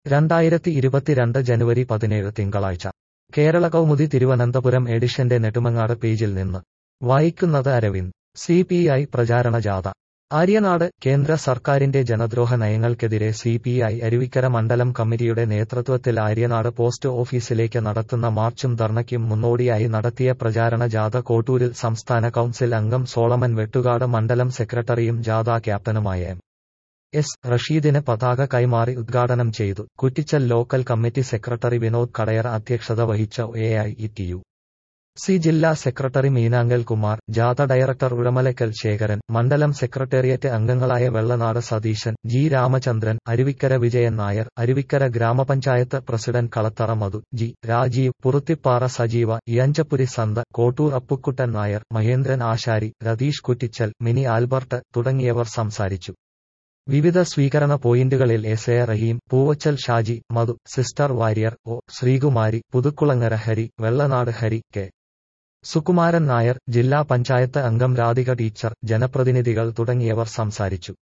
രണ്ടായിരത്തി ഇരുപത്തിരണ്ട് ജനുവരി പതിനേഴ് തിങ്കളാഴ്ച കേരള കൗമുദി തിരുവനന്തപുരം എഡിഷന്റെ നെടുമങ്ങാട് പേജിൽ നിന്ന് വായിക്കുന്നത് അരവിന്ദ് സി പി ഐ പ്രചാരണ ജാഥ ആര്യനാട് കേന്ദ്ര സർക്കാരിന്റെ ജനദ്രോഹ നയങ്ങൾക്കെതിരെ സി പി ഐ അരുവിക്കര മണ്ഡലം കമ്മിറ്റിയുടെ നേതൃത്വത്തിൽ ആര്യനാട് പോസ്റ്റ് ഓഫീസിലേക്ക് നടത്തുന്ന മാർച്ചും ധർണയ്ക്കും മുന്നോടിയായി നടത്തിയ പ്രചാരണ ജാഥ കോട്ടൂരിൽ സംസ്ഥാന കൌൺസിൽ അംഗം സോളമൻ വെട്ടുകാട് മണ്ഡലം സെക്രട്ടറിയും ജാഥ ക്യാപ്റ്റനുമായ എം എസ് റഷീദിന് പതാക കൈമാറി ഉദ്ഘാടനം ചെയ്തു Kuttichal local committee secretary Vinod Kadayar അധ്യക്ഷത വഹിച്ച A I E T U C ജില്ലാ സെക്രട്ടറി മീനാങ്കൽ കുമാർ ജാഥ ഡയറക്ടർ ഉഴമലക്കൽ ശേഖരൻ മണ്ഡലം സെക്രട്ടേറിയറ്റ് അംഗങ്ങളായ വെള്ളനാട് സതീശൻ ജി രാമചന്ദ്രൻ അരുവിക്കര വിജയൻ നായർ അരുവിക്കര ഗ്രാമപഞ്ചായത്ത് പ്രസിഡന്റ് കളത്തറ മധു ജി രാജീവ് പുറുത്തിപ്പാറ സജീവ ഇയഞ്ചപ്പുരി സന്ത കോട്ടൂർ അപ്പുക്കുട്ടൻ നായർ മഹേന്ദ്രൻ ആശാരി രതീഷ് കുറ്റിച്ചൽ മിനി ആൽബർട്ട് തുടങ്ങിയവർ സംസാരിച്ചു വിവിധ സ്വീകരണ പോയിന്റുകളിൽ S A Rahim Poovachal Shaji Madhu sister Warrier O Sreekumari Puthukulangara Hari Vellanad Hari K Sukumaran Nair ജില്ലാ പഞ്ചായത്ത് അംഗം രാധിക ടീച്ചർ ജനപ്രതിനിധികൾ തുടങ്ങിയവർ സംസാരിച്ചു